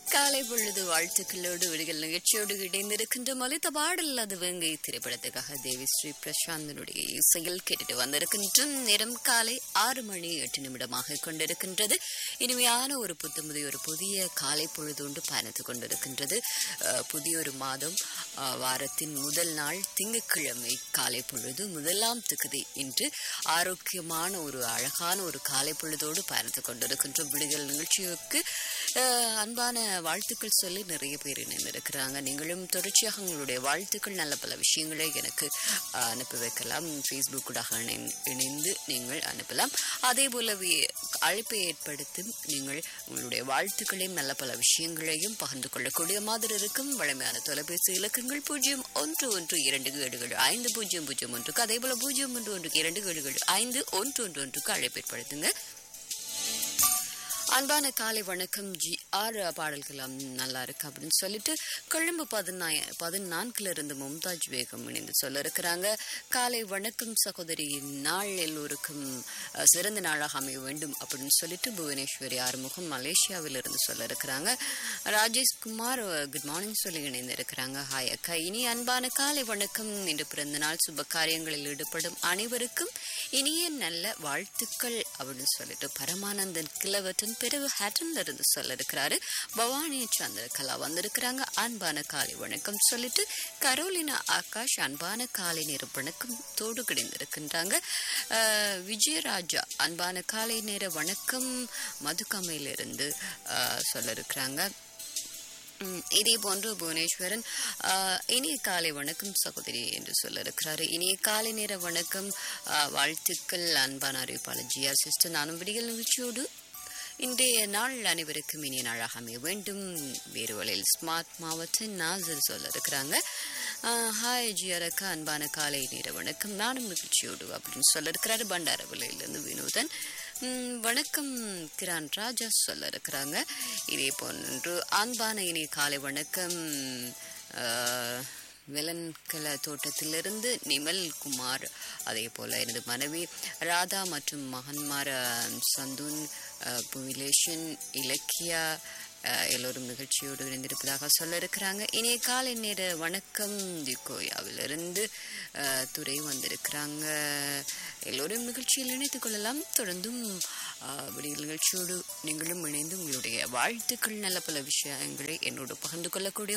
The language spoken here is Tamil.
காலை பொழுது வாழ்த்துக்களோடு விடுகள் நிகழ்ச்சியோடு இணைந்திருக்கின்ற மலித பாடல் அது வேங்கை திரைப்படத்துக்காக தேவி ஸ்ரீ பிரசாந்தனுடைய இசையில் கேட்டுட்டு வந்திருக்கின்ற நேரம் காலை ஆறு மணி எட்டு நிமிடமாக கொண்டிருக்கின்றது இனிமையான ஒரு புத்தமுதி ஒரு புதிய காலை பொழுது ஒன்று பயணித்துக் கொண்டிருக்கின்றது அஹ், புதிய ஒரு மாதம் அஹ், வாரத்தின் முதல் நாள் திங்கட்கிழமை காலை பொழுது முதலாம் திகதி இன்று ஆரோக்கியமான ஒரு அழகான ஒரு காலை பொழுதோடு பயணித்துக் கொண்டிருக்கின்ற விடுதல் நிகழ்ச்சிக்கு அஹ், அன்பான வாழ்த்துக்கள் சொல்லி நிறைய பேர் இணைந்திருக்கிறாங்க நீங்களும் தொடர்ச்சியாக உங்களுடைய வாழ்த்துக்கள் நல்ல பல விஷயங்களை எனக்கு அஹ், அனுப்பி வைக்கலாம் ஃபேஸ்புக்கூடாக இணை- இணைந்து நீங்கள் அனுப்பலாம் அதே போலவே அழைப்பை ஏற்படுத்தி நீங்கள் உங்களுடைய வாழ்த்துக்களையும் நல்ல பல விஷயங்களையும் பகிர்ந்து கொள்ளக்கூடிய மாதிரி இருக்கும் வழமையான தொலைபேசி இலக்கங்கள் பூஜ்ஜியம் ஒன்று ஒன்று இரண்டு ஏழுகள் ஐந்து பூஜ்ஜியம் பூஜ்ஜியம் ஒன்றுக்கு அதே போல பூஜ்ஜியம் ஒன்று ஒன்றுக்கு இரண்டு ஏழுகள் ஐந்து ஒன்று ஒன்று ஒன்றுக்கு அழைப்பு ஏற்படுத்துங்க அன்பான காலை வணக்கம் ஜி ஆர் பாடல்களாம் நல்லா இருக்கு அப்படின்னு சொல்லிட்டு கொழும்பு பதினாய பதினான்குல இருந்து மும்தாஜ் பேகம் இணைந்து சொல்ல இருக்கிறாங்க காலை வணக்கம் சகோதரி நாள் எல்லோருக்கும் அஹ், சிறந்த நாளாக அமைய வேண்டும் அப்படின்னு சொல்லிட்டு புவனேஸ்வரி ஆறுமுகம் மலேசியாவில் இருந்து சொல்ல இருக்கிறாங்க ராஜேஷ்குமார் குட் மார்னிங் சொல்லி இணைந்து இருக்கிறாங்க ஹாய் அக்கா இனி அன்பான காலை வணக்கம் இன்று பிறந்த நாள் சுப காரியங்களில் ஈடுபடும் அனைவருக்கும் இனிய நல்ல வாழ்த்துக்கள் அப்படின்னு சொல்லிட்டு பரமானந்தன் கிழவற்றின் பிறகு ஹேட்டன்ல இருந்து சொல்ல இருக்கிறாரு பவானி சந்திரகலா வந்திருக்கிறாங்க அன்பான காலை வணக்கம் சொல்லிட்டு கரோலினா ஆகாஷ் அன்பான காலை நேர வணக்கம் தோடு கிடைந்திருக்கின்றாங்க அஹ், விஜயராஜா அன்பான காலை நேர வணக்கம் மதுக்கமையிலிருந்து அஹ், சொல்ல இருக்கிறாங்க ம், இதே போன்று புவனேஸ்வரன் ஆ, இனிய காலை வணக்கம் சகோதரி என்று சொல்ல இருக்கிறாரு இனிய காலை நேர வணக்கம் ஆ, வாழ்த்துக்கள் அன்பான அறிவிப்பாளர் ஜிஆ சிஸ்டர் நானும் விடிகள் நிகழ்ச்சியோடு இன்றைய நாள் அனைவருக்கும் இனிய நாளாக அமைய வேண்டும் வேறு வழியில் ஸ்மார்ட் மாவட்ட நாசர் சொல்ல இருக்கிறாங்க ஆ, ஹாய் ஜிஆரக்கா அன்பான காலை நேர வணக்கம் நானும் நிகழ்ச்சியோடு அப்படின்னு சொல்ல இருக்கிறாரு பண்டாரவிலையிலிருந்து வினோதன் ம், வணக்கம் கிரான் ராஜா சொல்ல இருக்கிறாங்க இதே போன்று அன்பான இனிய காலை வணக்கம் ஆஹ், வெலன்கல தோட்டத்திலிருந்து நிமல் குமார் அதே போல எனது மனைவி ராதா மற்றும் மகன்மார் ஆஹ், சந்துன் ஆஹ், புவிலேஷன் இலக்கியா ஆஹ், எல்லோரும் நிகழ்ச்சியோடு இணைந்திருப்பதாக சொல்ல இருக்கிறாங்க இனிய காலை நேர வணக்கம் திகோயாவிலிருந்து ஆஹ், துறை வந்திருக்கிறாங்க எல்லோரும் நிகழ்ச்சியில் இணைத்துக் கொள்ளலாம் தொடர்ந்தும் ஆஹ், விடியல் நிகழ்ச்சியோடு நீங்களும் இணைந்து உங்களுடைய வாழ்த்துக்கள் நல்ல பல விஷயங்களை என்னோடு பகிர்ந்து கொள்ளக்கூடிய